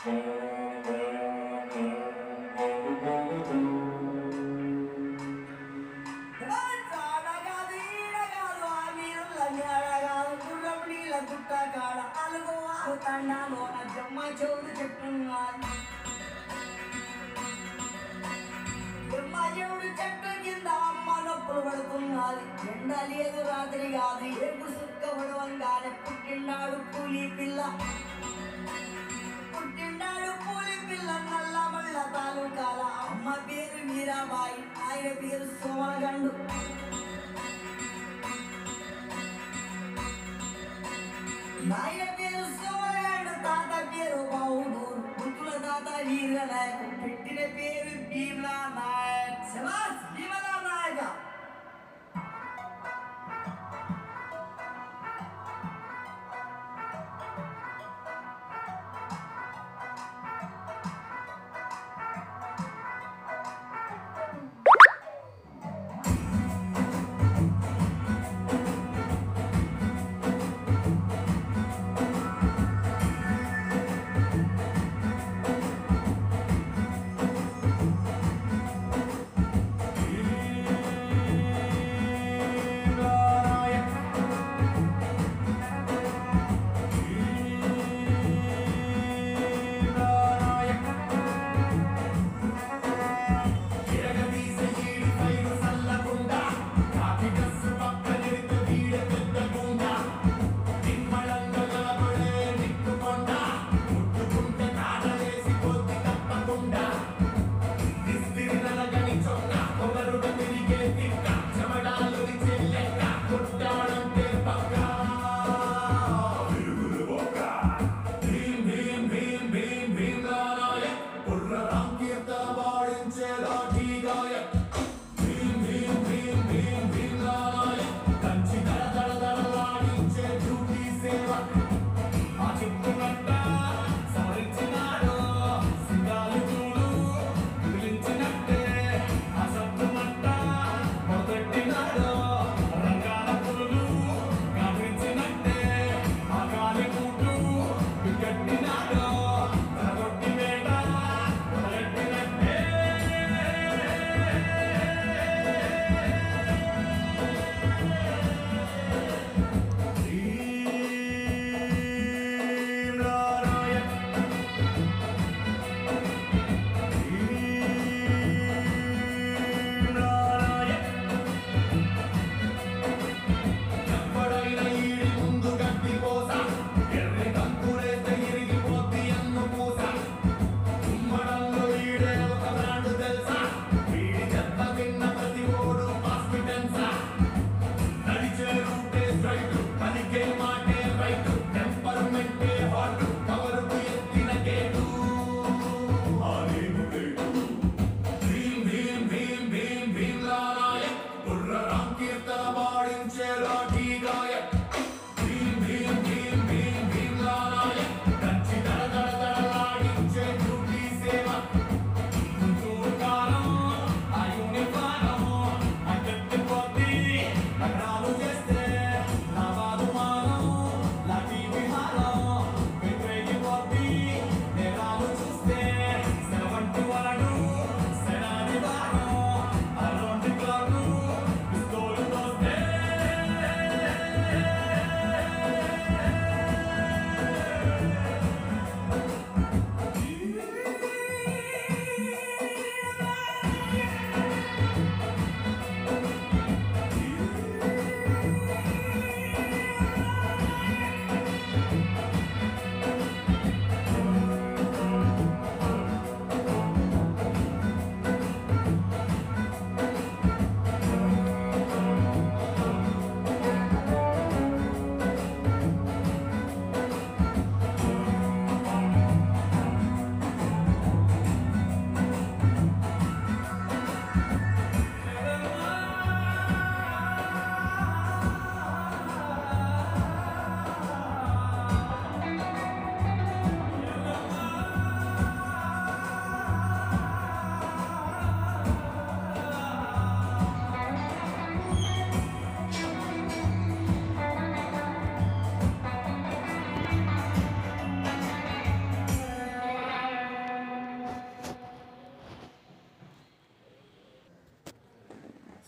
చాడగాదు, ఈడగాదు, ఆ నీరుల మేడగాదు, గుర్రపు నీళ్ళ గుట్ట కాడ అలుగు వాగు తండాలోన జమ్మ చెవుడు చెట్టున్నది. జమ్మ చెవుడు చెట్టు కింద అమ్మ నొప్పులు పడుతున్నది ఎండ లేదు రాత్రి కాదు ఏపు సుక్క పడవంగానే పుట్టిన్నాడు కూలీ పిల్ల పుట్టిన్నాడు పూలి పిల్ల నల్ల మల్ల తాలూకాల అమ్మ పేరు మీరాబాయి ఆయన పేరు సోమగండు నాయన పేరు సోమగండు తాత పేరు బావుడూరు పుత్రుల తాత వీర నాయకు పెట్టిన పేరు భీమలా నాయక్ శబాస్ భీమలా నాయక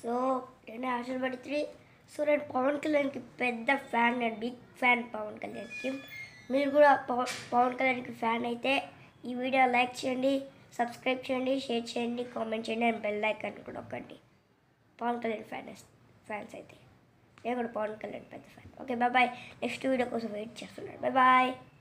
సో నేను ఆశీర్వాడి త్రీ సో నేను పవన్ కళ్యాణ్కి పెద్ద ఫ్యాన్ నేను బిగ్ ఫ్యాన్ పవన్ కళ్యాణ్కి మీరు కూడా పవన్ పవన్ కళ్యాణ్కి ఫ్యాన్ అయితే ఈ వీడియో లైక్ చేయండి సబ్స్క్రైబ్ చేయండి షేర్ చేయండి కామెంట్ చేయండి అండ్ బెల్ ఐకాన్ కూడా ఒక్కండి పవన్ కళ్యాణ్ ఫ్యాన్ ఫ్యాన్స్ అయితే నేను కూడా పవన్ కళ్యాణ్ పెద్ద fan okay bye bye next video కోసం వెయిట్ చేస్తున్నాను బాయ్ బాయ్